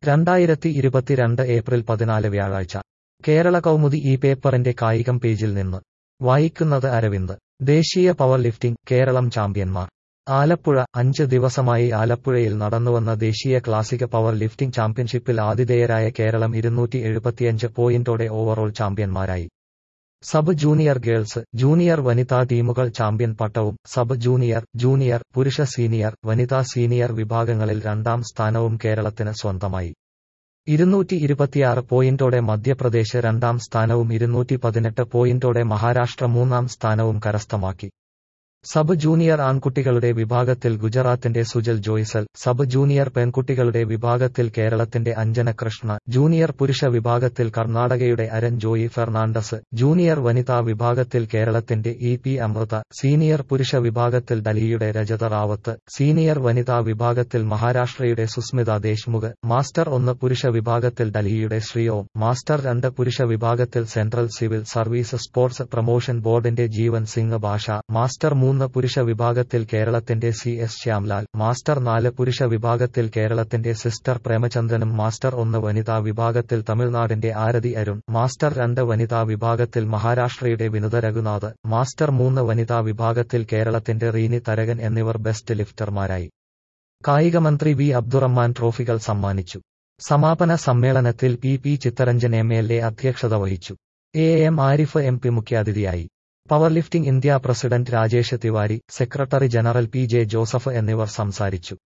രണ്ടായിരത്തി ഇരുപത്തിരണ്ട് ഏപ്രിൽ പതിനാല് വ്യാഴാഴ്ച കേരള കൗമുദി ഈ പേപ്പറിന്റെ കായികം പേജിൽ നിന്ന് വായിക്കുന്നത് അരവിന്ദ് ദേശീയ പവർ ലിഫ്റ്റിംഗ് കേരളം ചാമ്പ്യന്മാർ ആലപ്പുഴ അഞ്ച് ദിവസമായി ആലപ്പുഴയിൽ നടന്നുവന്ന ദേശീയ ക്ലാസിക് പവർ ലിഫ്റ്റിംഗ് ചാമ്പ്യൻഷിപ്പിൽ ആതിഥേയരായ കേരളം ഇരുന്നൂറ്റി എഴുപത്തിയഞ്ച് പോയിന്റോടെ ഓവറോൾ ചാമ്പ്യന്മാരായി സബ് ജൂനിയർ ഗേൾസ് ജൂനിയർ വനിതാ ടീമുകൾ ചാമ്പ്യൻ പട്ടവും സബ് ജൂനിയർ ജൂനിയർ പുരുഷ സീനിയർ വനിതാ സീനിയർ വിഭാഗങ്ങളിൽ രണ്ടാം സ്ഥാനവും കേരളത്തിന് സ്വന്തമായി ഇരുന്നൂറ്റി ഇരുപത്തിയാറ് പോയിന്റോടെ മധ്യപ്രദേശ് രണ്ടാം സ്ഥാനവും ഇരുന്നൂറ്റി പതിനെട്ട് പോയിന്റോടെ മഹാരാഷ്ട്ര മൂന്നാം സ്ഥാനവും കരസ്ഥമാക്കി സബ് ജൂനിയർ ആൺകുട്ടികളുടെ വിഭാഗത്തിൽ ഗുജറാത്തിന്റെ സുജൽ ജോയ്സൽ സബ് ജൂനിയർ പെൺകുട്ടികളുടെ വിഭാഗത്തിൽ കേരളത്തിന്റെ അഞ്ജന കൃഷ്ണ ജൂനിയർ പുരുഷ വിഭാഗത്തിൽ കർണാടകയുടെ അരൻ ജോയി ഫെർണാണ്ടസ് ജൂനിയർ വനിതാ വിഭാഗത്തിൽ കേരളത്തിന്റെ ഇ പി അമൃത സീനിയർ പുരുഷ വിഭാഗത്തിൽ ഡൽഹിയുടെ രജത റാവത്ത് സീനിയർ വനിതാ വിഭാഗത്തിൽ മഹാരാഷ്ട്രയുടെ സുസ്മിത ദേശ്മുഖ് മാസ്റ്റർ ഒന്ന് പുരുഷ വിഭാഗത്തിൽ ഡൽഹിയുടെ ശ്രീയോം മാസ്റ്റർ രണ്ട് പുരുഷ വിഭാഗത്തിൽ central civil service sports promotion ബോർഡിന്റെ ജീവൻ സിംഗ് ഭാഷ മാസ്റ്റർ മൂന്ന് പുരുഷ വിഭാഗത്തിൽ കേരളത്തിന്റെ സി എസ് ശ്യാംലാൽ മാസ്റ്റർ നാല് പുരുഷ വിഭാഗത്തിൽ കേരളത്തിന്റെ സിസ്റ്റർ പ്രേമചന്ദ്രനും മാസ്റ്റർ ഒന്ന് വനിതാ വിഭാഗത്തിൽ തമിഴ്നാടിന്റെ ആരതി അരുൺ മാസ്റ്റർ രണ്ട് വനിതാ വിഭാഗത്തിൽ മഹാരാഷ്ട്രയുടെ വിനുത രഘുനാഥ് മാസ്റ്റർ മൂന്ന് വനിതാ വിഭാഗത്തിൽ കേരളത്തിന്റെ റീനി തരകൻ എന്നിവർ ബെസ്റ്റ് ലിഫ്റ്റർമാരായി കായികമന്ത്രി വി അബ്ദുറഹ്മാൻ ട്രോഫികൾ സമ്മാനിച്ചു സമാപന സമ്മേളനത്തിൽ P P Chittaranjan M L A അധ്യക്ഷത വഹിച്ചു A M Arif M P മുഖ്യാതിഥിയായി power lifting India president Rajesh Tiwari secretary general P J Joseph എന്നിവർ സംസാരിച്ചു